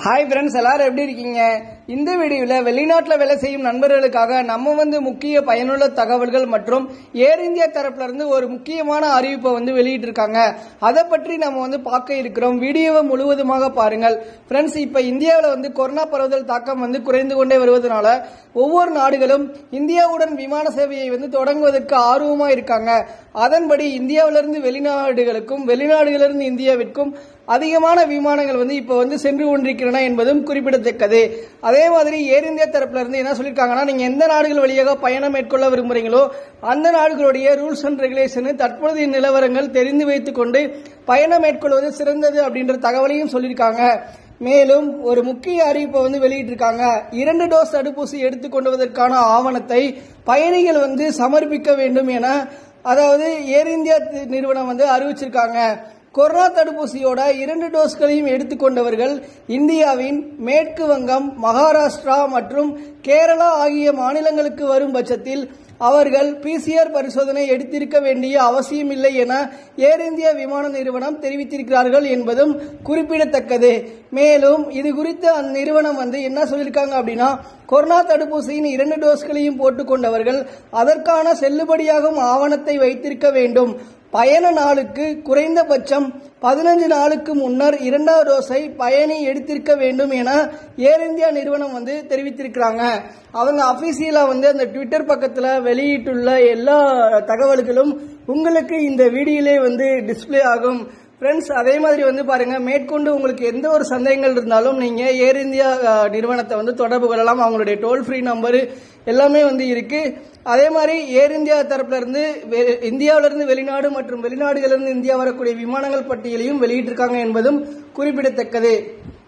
hi friends எல்லாரும் எப்படி இருக்கீங்க இந்த வீடியோவில் வெளிநாட்டில் வேலை செய்யும் நண்பர்களுக்காக நம்ம வந்து முக்கிய பயனுள்ள தகவல்கள் மற்றும் ஏர் இந்தியா தரப்புல இருந்து ஒரு முக்கியமான அறிவிப்பை வந்து வெளியிட்டிருக்காங்க அதை பற்றி நம்ம வந்து பார்க்க இருக்கிறோம் வீடியோவை முழுவதுமாக பாருங்கள் ஃப்ரெண்ட்ஸ் இப்போ இந்தியாவில் வந்து கொரோனா பரவுதல் தாக்கம் வந்து குறைந்து கொண்டே வருவதனால ஒவ்வொரு நாடுகளும் இந்தியாவுடன் விமான சேவையை வந்து தொடங்குவதற்கு ஆர்வமா இருக்காங்க அதன்படி இந்தியாவிலிருந்து வெளிநாடுகளுக்கும் வெளிநாடுகளிலிருந்து இந்தியாவிற்கும் அதிகமான விமானங்கள் வந்து இப்போ வந்து சென்று கொண்டிருக்கின்றன என்பதும் குறிப்பிடத்தக்கது அதே மாதிரி ஏர் இந்தியா தரப்புல இருந்து என்ன சொல்லியிருக்காங்கன்னா நீங்க எந்த நாடுகள் வழியாக பயணம் மேற்கொள்ள விரும்புறீங்களோ அந்த நாடுகளுடைய ரூல்ஸ் அண்ட் ரெகுலேஷன் தற்போதைய நிலவரங்கள் தெரிந்து வைத்துக் கொண்டு பயணம் மேற்கொள்வது சிறந்தது அப்படின்ற தகவலையும் சொல்லியிருக்காங்க மேலும் ஒரு முக்கிய அறிவிப்பை வந்து வெளியிட்டிருக்காங்க இரண்டு டோஸ் தடுப்பூசி எடுத்துக்கொண்டுவதற்கான ஆவணத்தை பயணிகள் வந்து சமர்ப்பிக்க வேண்டும் என அதாவது ஏர் இந்தியா நிறுவனம் வந்து அறிவிச்சிருக்காங்க கொரோனா தடுப்பூசியோட இரண்டு டோஸ்களையும் எடுத்துக்கொண்டவர்கள் இந்தியாவின் மேற்கு வங்கம் மகாராஷ்டிரா மற்றும் கேரளா ஆகிய மாநிலங்களுக்கு வரும் பட்சத்தில் அவர்கள் பிசிஆர் பரிசோதனை எடுத்திருக்க வேண்டிய அவசியம் இல்லை என ஏர் இந்தியா விமான நிறுவனம் தெரிவித்திருக்கிறார்கள் என்பதும் குறிப்பிடத்தக்கது மேலும் இது குறித்து அந்நிறுவனம் வந்து என்ன சொல்லியிருக்காங்க அப்படின்னா கொரோனா தடுப்பூசியின் இரண்டு டோஸ்களையும் போட்டுக்கொண்டவர்கள் அதற்கான செல்லுபடியாகும் ஆவணத்தை வைத்திருக்க வேண்டும் பயண நாளுக்கு குறைந்தபட்சம் பதினஞ்சு நாளுக்கு முன்னர் இரண்டாவது டோஸை பயணி எடுத்திருக்க வேண்டும் என ஏர் இந்தியா நிறுவனம் வந்து தெரிவித்திருக்கிறாங்க அவங்க அபிஷியலா வந்து அந்த ட்விட்டர் பக்கத்துல வெளியிட்டுள்ள எல்லா தகவல்களும் உங்களுக்கு இந்த வீடியோலே வந்து டிஸ்ப்ளே ஆகும் ஃப்ரெண்ட்ஸ் அதே மாதிரி வந்து பாருங்க மேற்கொண்டு உங்களுக்கு எந்த ஒரு சந்தேகங்கள் இருந்தாலும் நீங்க ஏர் இந்தியா அஹ், நிறுவனத்தை வந்து தொடர்பு கொள்ளலாம் அவங்களுடைய டோல் ஃப்ரீ நம்பரு எல்லாமே வந்து இருக்கு அதே மாதிரி ஏர் இந்தியா தரப்புல இருந்து வெ- இந்தியாவிலிருந்து வெளிநாடு மற்றும் வெளிநாடுகளிலிருந்து இந்தியா வரக்கூடிய விமானங்கள் பட்டியலையும் வெளியிட்டிருக்காங்க என்பதும் குறிப்பிடத்தக்கது